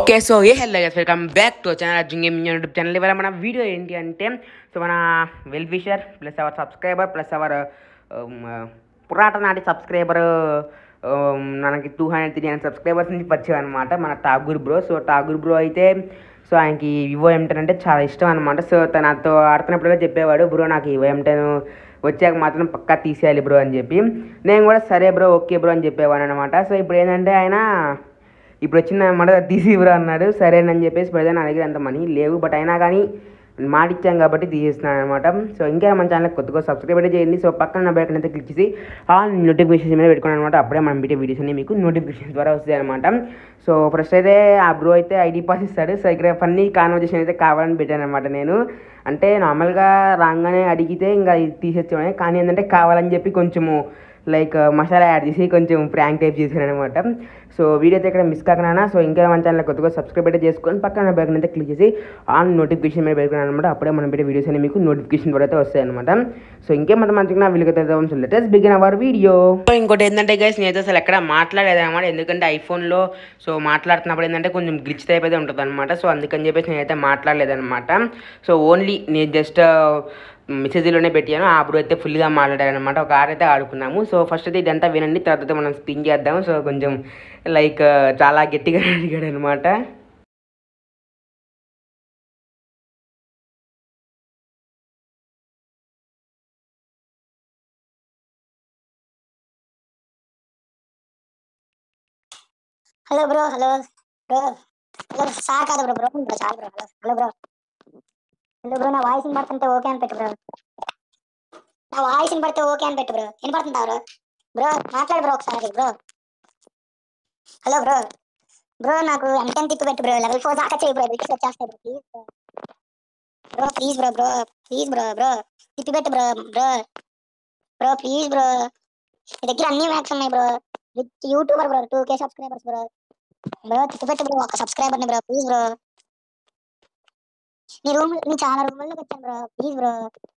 okay so ఏ hello guys welcome back to channel జింగే YouTube channel ఇవాళ మన వీడియో ఏంటి అంటే సో మన well wisher plus our subscriber plus our పురాట నాటి సబ్స్క్రైబర్ మనకి two hundred three hundred subscribers నుంచి వచ్చాయి అనమాట మన Tagore bro so Tagore bro అయితే సో ఆయనకి వివో ఎంటెన్ అంటే చాలా ఇష్టం అనమాట సో తను నాతో ఆడుతున్నప్పుడు కూడా చెప్పేవాడు బ్రో నాకు వివో ఎంటెన్ వచ్చాక మాత్రం పక్కా తీసేయాలి బ్రో అని చెప్పి నేను కూడా సరే బ్రో ఓకే బ్రో అని చెప్పేవాడు అనమాట సో ఇప్పుడు ఏంటంటే ఆయన ఇప్పుడు వచ్చింది అనమాట తీసి బ్రో అన్నాడు సరేనని చెప్పేసి ప్రజెంట్ నా దగ్గర అంత మనీ లేవు బట్ అయినా కానీ మాట ఇచ్చాం కాబట్టి తీసేస్తున్నాను అనమాట సో ఇంకా మన ఛానల్ కొత్తగా సబ్స్క్రైబ్ అయితే చేయండి సో పక్కన నా బెల్ అయితే క్లిక్ చేసి ఆల్ నోటిఫికేషన్ మీద పెట్టుకున్నాను అనమాట అప్పుడే మనం పెట్టే వీడియోస్ అన్ని మీకు నోటిఫికేషన్ ద్వారా వస్తాయి అనమాట సో ఫస్ట్ అయితే ఆ బ్రో అయితే ఐడి పాస్ ఇస్తాడు సో ఇక్కడ ఫన్నీ కాన్వర్జేషన్ అయితే కావాలని పెట్టాను అనమాట నేను అంటే నార్మల్గా రాగానే అడిగితే ఇంకా ఇది తీసేచ్చామని కానీ ఏంటంటే కావాలని చెప్పి కొంచెము లైక్ మసాలా యాడ్ చేసి కొంచెం ప్రాంక్ టైప్ చేశాను అనమాట సో వీడియో అయితే ఇక్కడ మిస్ కాకనా సో ఇంకా మన ఛానల్ కొత్తగా సబ్స్క్రైబ్ అయితే చేసుకొని పక్కన బెల్ అయితే క్లిక్ చేసి ఆన్ నోటిఫికేషన్ మీద పెట్టుకున్నాను అనమాట అప్పుడే మనం పెట్టే వీడియోస్ అన్ని మీకు నోటిఫికేషన్ ద్వారా అయితే వస్తాయి అనమాట సో ఇంకేమంత మంచిగా వీళ్ళకి so latest begin our video so ఇంకోటి ఏంటంటే గైస్ నేనైతే అసలు ఎక్కడ మాట్లాడలేదు అనమాట ఎందుకంటే ఐఫోన్లో సో మాట్లాడుతున్నప్పుడు ఏంటంటే కొంచెం గ్లిచ్ టైప్ అయితే ఉంటుంది అనమాట సో అందుకని చెప్పేసి నేనైతే మాట్లాడలేదు అనమాట సో ఓన్లీ నేను జస్ట్ మెసేజ్లోనే పెట్టాను ఆ బ్రో అయితే ఫుల్గా మాట్లాడారు అనమాట ఒక ఆట అయితే ఆడుకున్నాము సో ఫస్ట్ అయితే ఇదంతా వినండి తర్వాత అయితే మనం స్పిన్ చేద్దాం సో కొంచెం లైక్ చాలా గట్టిగా అడిగాడు అనమాట hello bro hello bro hello sir కాదు bro bro bro sir bro hello hello bro hello bro నా వాయిస్ వినపడుతుంటే ఓకే అని పెట్టు బ్రో నా వాయిస్ వినపడితే ఓకే అని పెట్టు బ్రో వినపడుతుందా బ్రో బ్రో మాట్లాడు బ్రో ఒకసారి బ్రో హలో బ్రో బ్రో నాకు ఎంటెన్ తిప్పి పెట్టు బ్రో లెవెల్ ఫోర్ దాకా చేయి బ్రో బిట్స్ వచ్చేస్తాయి bro please bro bro please bro bro please bro bro తిప్పి పెట్టు bro bro bro please bro మీ దగ్గర అన్ని మ్యాక్స్ ఉన్నాయి bro YouTuber bro two K subscribers bro bro తిప్పపెట్టు బ్రో ఒక సబ్స్క్రైబర్ ని బ్రో ప్లీజ్ బ్రో నీ రూమ్ నీ చాలా రూముల్లోకి వచ్చాను బ్రో ప్లీజ్ బ్రో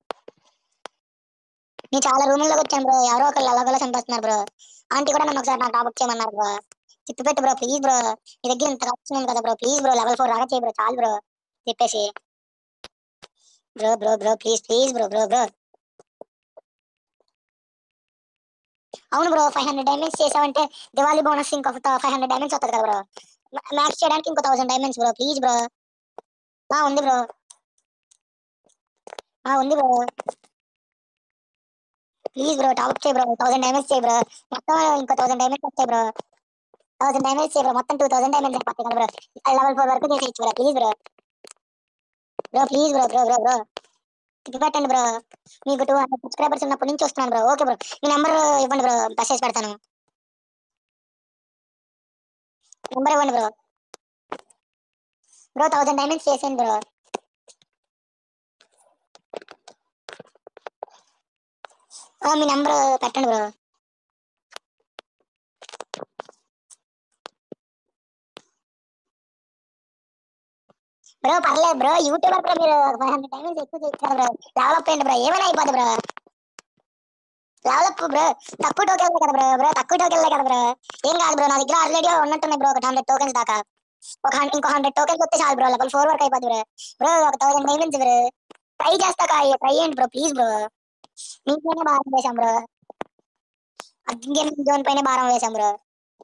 నీ చాలా రూముల్లోకి వచ్చాను బ్రో ఎవరో ఒకళ్ళు అలాగలా చంపేస్తున్నారు బ్రో ఆంటీ కూడా నన్ను ఒకసారి నాకు టాపప్ చేయమన్నారు బ్రో తిప్పిపెట్టు బ్రో ప్లీజ్ బ్రో నీ దగ్గర ఇంత కలెక్షన్ ఉంది కదా bro please bro level four రాగా చేయి బ్రో చాలు బ్రో చెప్పేసి bro bro bro please please bro bro bro అవును బ్రో ఫైవ్ హండ్రెడ్ డైమండ్స్ చేసావంటే దివాళీ బోనస్ ఇంకొక ఫైవ్ హండ్రెడ్ డైమండ్స్ వస్తుంది కదా బ్రో మ్యాక్స్ చేయడానికి ఇంకో thousand diamonds bro please bro ఆ ఉంది బ్రో ఆ ఉంది బ్రో ప్లీజ్ బ్రో టాప్ చేయి బ్రో థౌసండ్ డైమండ్స్ చేయి బ్రో మొత్తం ఇంకో థౌసండ్ డైమండ్స్ వస్తాయి బ్రో థౌసండ్ డైమండ్స్ చేయి బ్రో మొత్తం టూ థౌసండ్ డైమండ్స్ అయిపోతాయి కదా బ్రో లెవెల్ ఫోర్ వరకు చేసి bro please bro bro please bro bro bro bro తిప్పి పెట్టండి బ్రో మీకు టూ హండ్రెడ్ సబ్స్క్రైబర్స్ ఉన్నప్పటి నుంచి వస్తున్నాను బ్రో ఓకే బ్రో మీ నెంబర్ ఇవ్వండి బ్రో మెసేజ్ పెడతాను నెంబర్ ఇవ్వండి బ్రో బ్రో థౌసండ్ డైమండ్స్ చేసాను బ్రో మీ నెంబర్ పెట్టండి బ్రో బ్రో పర్లేదు బ్రో యూట్యూబర్ బ్రో మీరు ఫైవ్ హండ్రెడ్ డైమండ్స్ ఎక్కువ చేస్తారు బ్రో డెవలప్ అయ్యండి బ్రో ఏమైనా అయిపోతుంది బ్రో డెవలప్ బ్రో తక్కువ టోకెన్ కదా బ్రో బ్రో తక్కువ టోకెన్ కదా బ్రో ఏం కాదు బ్రో నా దగ్గర ఆల్రెడీ ఉన్నట్టున్నాయి బ్రో ఒక హండ్రెడ్ టోకెన్స్ దాకా ఒక హండ్రెడ్ ఇంకో హండ్రెడ్ టోకెన్స్ వస్తే చాలు బ్రో లెవెల్ ఫోర్ వరకు అయిపోతుంది బ్రో బ్రో ఒక థౌసండ్ డైమండ్స్ బ్రో ట్రై చేస్తా ట్రై చేయండి బ్రో ప్లీజ్ బ్రో మీపైనే భారం వేసాం బ్రో ఇంకేం జోన్ పైన భారం వేసాం బ్రో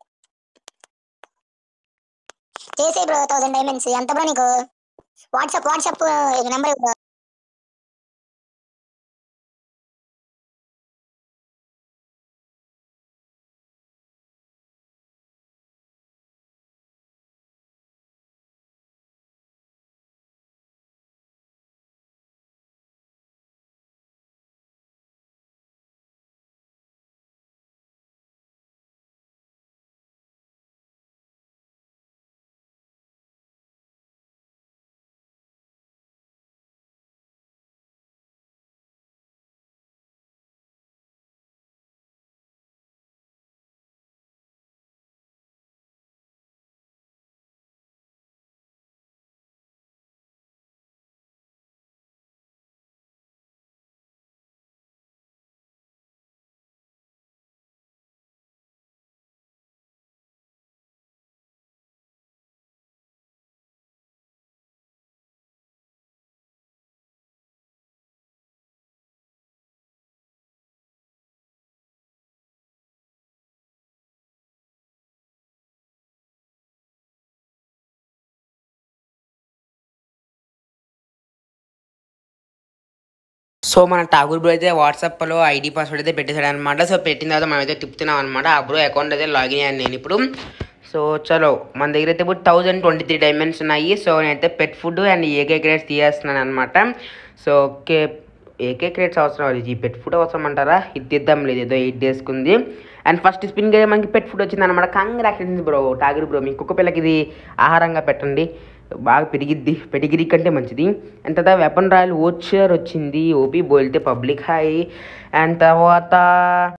చేసే బ్రో థౌసండ్ డైమండ్స్ ఎంత బ్రో నీకు WhatsApp WhatsApp number bro so మన ఠాగూర్ బ్రో అయితే వాట్సాప్లో ఐడి పాస్వర్డ్ అయితే పెట్టేశాడు అనమాట సో పెట్టిన తర్వాత మనం అయితే తిప్పుతున్నాం అనమాట ఆ బ్రో అకౌంట్ అయితే లాగిన్ అయ్యాను నేను ఇప్పుడు సో చలో మన దగ్గర అయితే ఇప్పుడు థౌజండ్ ట్వంటీ త్రీ డైమండ్స్ ఉన్నాయి సో నేనైతే pet food and AK crates తీయేస్తున్నాను అనమాట సో ఓకే ఏకే క్రేట్స్ అవసరం అది ఈ పెట్ ఫుడ్ అవసరం అంటారా ఇది తీద్దాం లేదు ఏదో ఎయిట్ డేస్కి ఉంది అండ్ ఫస్ట్ స్పిన్ గా మనకి పెట్ ఫుడ్ వచ్చింది అనమాట కంగ్రాచులేషన్స్ బ్రో టాగర్ బ్రో మీ కుక్క పిల్లకి ఇది ఆహారంగా పెట్టండి బాగా పెరిగిద్ది పెడిగిరి కంటే మంచిది అండ్ తర్వాత వెపన్ రాయల్ ఓచర్ వచ్చింది ఓపీ బోల్తే పబ్లిక్ హై అండ్ తర్వాత